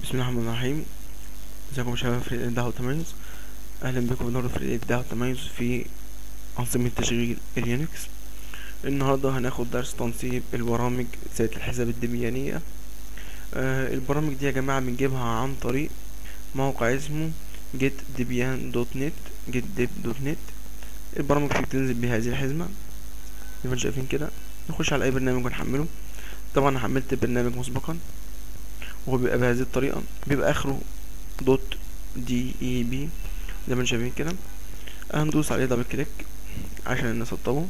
بسم الله الرحمن الرحيم ازيكم يا شباب في الابداع والتميز اهلا بكم النهارده في الابداع والتميز في انظمه تشغيل اليونكس النهارده هناخد درس تنصيب البرامج ذات الحساب الدميانيه آه البرامج دي يا جماعه بنجيبها عن طريق موقع اسمه getdebian.net getdeb.net البرامج فيه بتنزل بهذه الحزمه زي ما انتم شايفين كده نخش على اي برنامج ونحمله طبعا انا حملت البرنامج مسبقا وهو بيبقى بهذه الطريقة بيبقى اخره دوت دي اي بي زي ما انتم شايفين كده هندوس عليه دبل كليك عشان نسطبه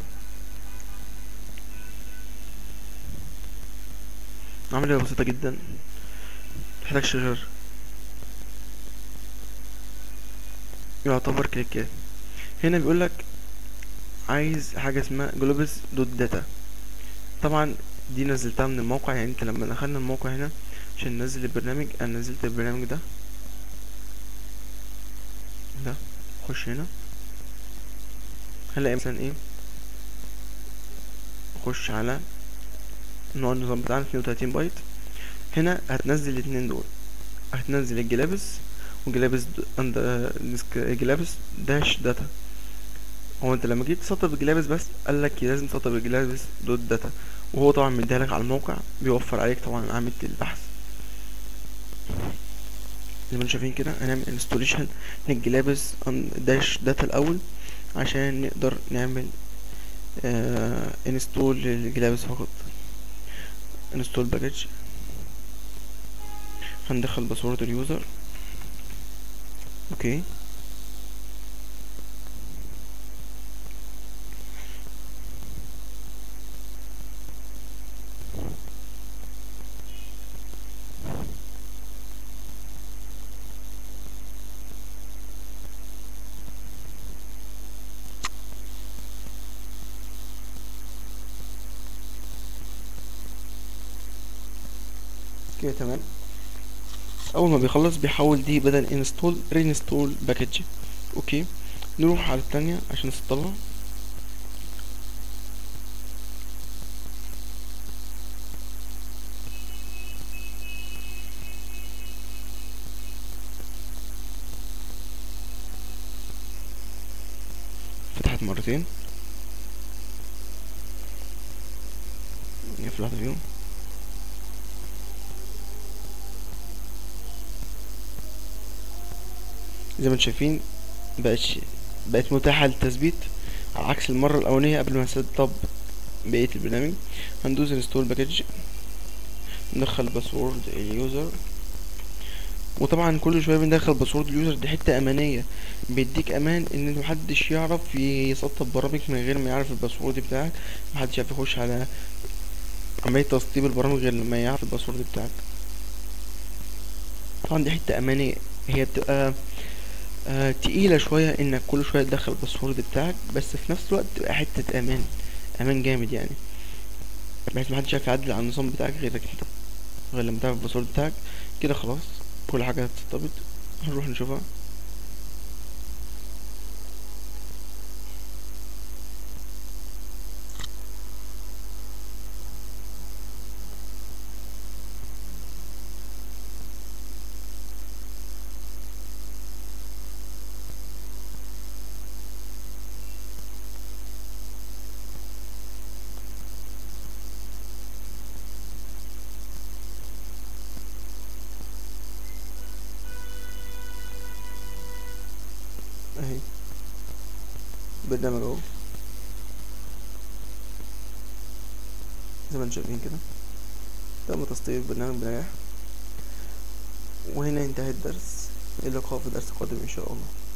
عملية بسيطة جدا متحتاجش غير يعتبر كليكات هنا بيقولك عايز حاجة اسمها جلوبس دوت داتا طبعا دي نزلتها من الموقع يعني انت لما دخلنا الموقع هنا عشان ننزل البرنامج انا نزلت البرنامج ده ده خش هنا هنلاقي مثلا ايه خش على نوع النظام بتاعنا 32 بايت هنا هتنزل الاتنين دول هتنزل الجلابس وجلابس اند جلابس داش داتا هو انت لما جيت تسطب الجلابس بس قالك لازم تسطب الجلابس دوت داتا وهو طبعا مديها لك على الموقع بيوفر عليك طبعا عامل البحث زي ما انتم شايفين كده هنعمل انستوليشن للجلابس داش داتا الاول عشان نقدر نعمل آه انستول للجلابس فقط انستول باكج هندخل باسورد اليوزر اوكي كده تمام اول ما بيخلص بيحول دي بدل انستول رينستول باكج اوكي نروح على التانية عشان نسطبها فتحت مرتين نقفل واحدة فيهم زي ما انتم شايفين بقتش بقت متاحة للتثبيت على عكس المرة الأولانية قبل ما نسطب بقية البرنامج هندوس انستول باكج ندخل باسورد اليوزر وطبعا كل شوية بندخل باسورد اليوزر دي حتة أمانية بيديك أمان إن محدش يعرف يسطب برامج من غير ما يعرف الباسورد بتاعك محدش يعرف يخش على عملية تسطيب البرامج غير لما يعرف الباسورد بتاعك طبعا دي حتة أمانية هي بتبقى آه تقيلة شوية انك كل شوية تدخل الباسورد بتاعك بس في نفس الوقت تبقى حتة امان امان جامد يعني بحيث محدش يعرف يعدل على النظام بتاعك غيرك انت غير لما تعرف الباسورد بتاعك كده خلاص كل حاجة هتستبط هنروح نشوفها اهي برنامج اهو زي ما انتم شايفين كده تم تسطيب البرنامج بنجاح وهنا انتهى الدرس اللقاء في درس قادم ان شاء الله